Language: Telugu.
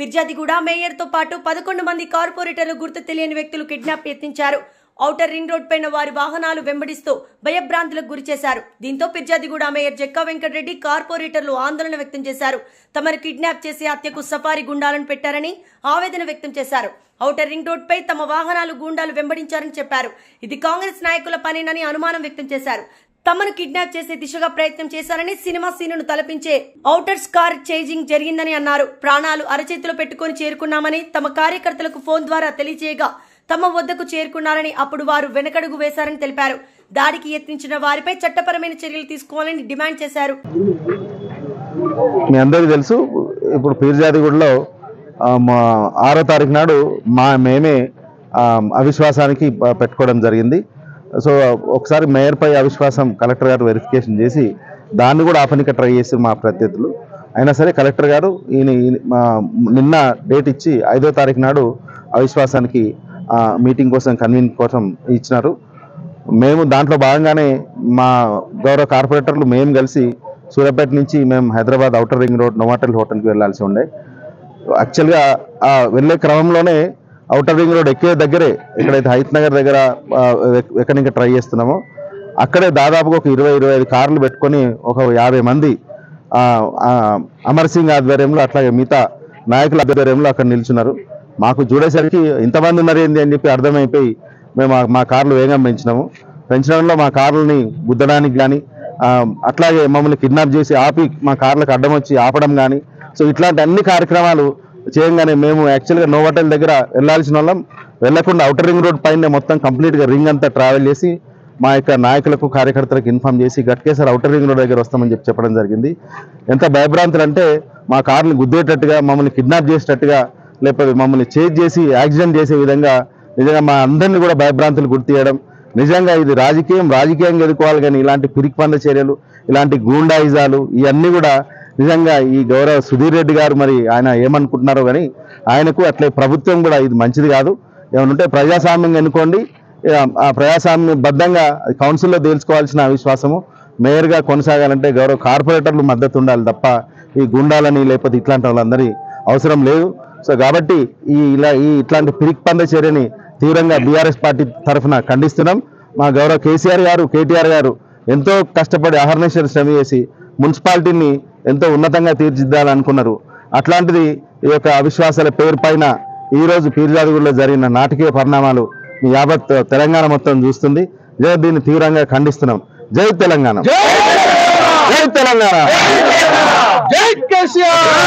ఫిర్జాదిగూడ మేయర్తో పాటు పదకొండు మంది కార్పొరేటర్లు గుర్తు తెలియని వ్యక్తులు కిడ్నాప్ యత్నించారు ఔటర్ రింగ్ రోడ్ పైన వారి వాహనాలు వెంబడిస్తూ భయభ్రాంతులకు గురి చేశారు దీంతో ఫిర్జాదిగూడ మేయర్ జక్కా వెంకటరెడ్డి కార్పొరేటర్లు ఆందోళన వ్యక్తం చేశారు తమను కిడ్నాప్ చేసి హత్యకు సఫారీ గుండాలను పెట్టారని ఆవేదన వ్యక్తం చేశారు ఔటర్ రింగ్ రోడ్ పై తమ వాహనాలు గూండాలు వెంబడించారని చెప్పారు ఇది కాంగ్రెస్ నాయకుల పనేనని అనుమానం వ్యక్తం చేశారు తమను కిడ్నాప్ చేసే దిశగా ప్రయత్నం చేశారని సినిమా సీనును తలపించే ఔటర్ స్కార్ చేజింగ్ జరిగిందని అన్నారు ప్రాణాలు అరచేతిలో పెట్టుకుని చేరుకున్నామని తమ కార్యకర్తలకు ఫోన్ ద్వారా తెలియజేయగా తమ వద్దకు చేరుకున్నారని అప్పుడు వారు వెనకడుగు వేశారని తెలిపారు దాడికి యత్నించిన వారిపై చట్టపరమైన చర్యలు తీసుకోవాలని డిమాండ్ చేశారు మీ అందరికీ తెలుసు ఇప్పుడు పీర్జాదిగూడలో ఆ, మా ఆరో తారీఖు నాడు మా మేమే ఆ, అవిశ్వాసానికి ప- పెట్టుకోవడం జరిగింది సో ఒకసారి మేయర్పై అవిశ్వాసం కలెక్టర్ గారు వెరిఫికేషన్ చేసి దాన్ని కూడా ఆపనిక ట్రై చేసి మా ప్రత్యర్థులు అయినా సరే కలెక్టర్ గారు ఈయన ఈయన- మా నిన్న డేట్ ఇచ్చి ఐదో తారీఖు నాడు అవిశ్వాసానికి ఆ, మీటింగ్ కోసం కన్వీన్ కోసం ఇచ్చినారు మేము దాంట్లో భాగంగానే మా గౌరవ కార్పొరేటర్లు మేము కలిసి సూర్యాపేట నుంచి మేము Hyderabad outer ring road Novotel హోటల్కి వెళ్ళాల్సి ఉండే యాక్చువల్గా ఆ వెళ్ళే క్రమంలోనే అవుటర్ రింగ్ రోడ్ ఎక్కే దగ్గరే ఎక్కడైతే హైత్ నగర్ దగ్గర ఆ, ఎక్- ఎక్కడానికి ట్రై చేస్తున్నామో అక్కడే దాదాపుగా ఒక ఇరవై ఇరవై ఐదు కార్లు పెట్టుకొని ఒక యాభై మంది ఆ, ఆ, అమర్ సింగ్ ఆధ్వర్యంలో అట్లాగే మిగతా నాయకుల ఆధ్వర్యంలో అక్కడ నిల్చున్నారు మాకు చూడేసరికి ఇంతమంది ఉన్నారు ఏంది అని చెప్పి అర్థమైపోయి మేము ఆ- మా కార్లు వేగం పెంచినాము పెంచడంలో మా కార్లని గుద్దడానికి కానీ అట్లాగే మమ్మల్ని కిడ్నాప్ చేసి ఆపి మా కార్లకు అడ్డం వచ్చి ఆపడం కానీ సో ఇట్లాంటి అన్ని కార్యక్రమాలు చేయంగానే మేము యాక్చువల్గా నోవటల్ దగ్గర వెళ్ళాల్సిన వాళ్ళం వెళ్లకుండా అవుటర్ రింగ్ రోడ్ పైన మొత్తం కంప్లీట్గా రింగ్ అంతా ట్రావెల్ చేసి మా యొక్క నాయకులకు కార్యకర్తలకు ఇన్ఫామ్ చేసి గట్కేసారి అవుటర్ రింగ్ రోడ్ దగ్గర వస్తామని చెప్పి చెప్పడం జరిగింది ఎంత భయభ్రాంతులు అంటే మా కార్ని గుద్దేటట్టుగా మమ్మల్ని కిడ్నాప్ చేసేటట్టుగా లేకపోతే మమ్మల్ని చేజ్ చేసి యాక్సిడెంట్ చేసే విధంగా నిజంగా మా అందరినీ కూడా భయభ్రాంతులు గుర్తు చేయడం నిజంగా ఇది రాజకీయం రాజకీయంగా ఎదుర్కోవాలి కానీ ఇలాంటి పిరికిపంద చర్యలు ఇలాంటి గూండాయిజాలు ఇవన్నీ కూడా నిజంగా ఈ గౌరవ సుధీర్ రెడ్డి గారు మరి ఆయన ఏమనుకుంటున్నారో కానీ ఆయనకు అట్లే ప్రభుత్వం కూడా ఇది మంచిది కాదు ఏమనుంటే ప్రజాస్వామ్యంగా ఎన్నుకోండి ఆ, ఆ ప్రజాస్వామ్య బద్ధంగా కౌన్సిల్లో తేల్చుకోవాల్సిన విశ్వాసము మేయర్గా కొనసాగాలంటే గౌరవ కార్పొరేటర్లు మద్దతు ఉండాలి తప్ప ఈ గుండాలని లేకపోతే ఇట్లాంటి వాళ్ళందరి అవసరం లేదు సో కాబట్టి ఈ ఇలా ఈ ఇట్లాంటి పిరికిపంద చర్యని తీవ్రంగా బీఆర్ఎస్ పార్టీ తరఫున ఖండిస్తున్నాం మా గౌరవ కేసీఆర్ గారు కేటీఆర్ గారు ఎంతో కష్టపడి అహర్నిశలు శ్రమ చేసి మున్సిపాలిటీని ఎంతో ఉన్నతంగా తీర్చిదిద్దాలనుకున్నారు అట్లాంటిది ఈ యొక్క అవిశ్వాసాల పేరు పైన ఈ రోజు పీర్జాదిగూడలో జరిగిన నాటకీయ పరిణామాలు మీ యావత్ తెలంగాణ మొత్తం చూస్తుంది జై దీన్ని తీవ్రంగా ఖండిస్తున్నాం జై తెలంగాణ జై తెలంగాణ జై కేసీఆర్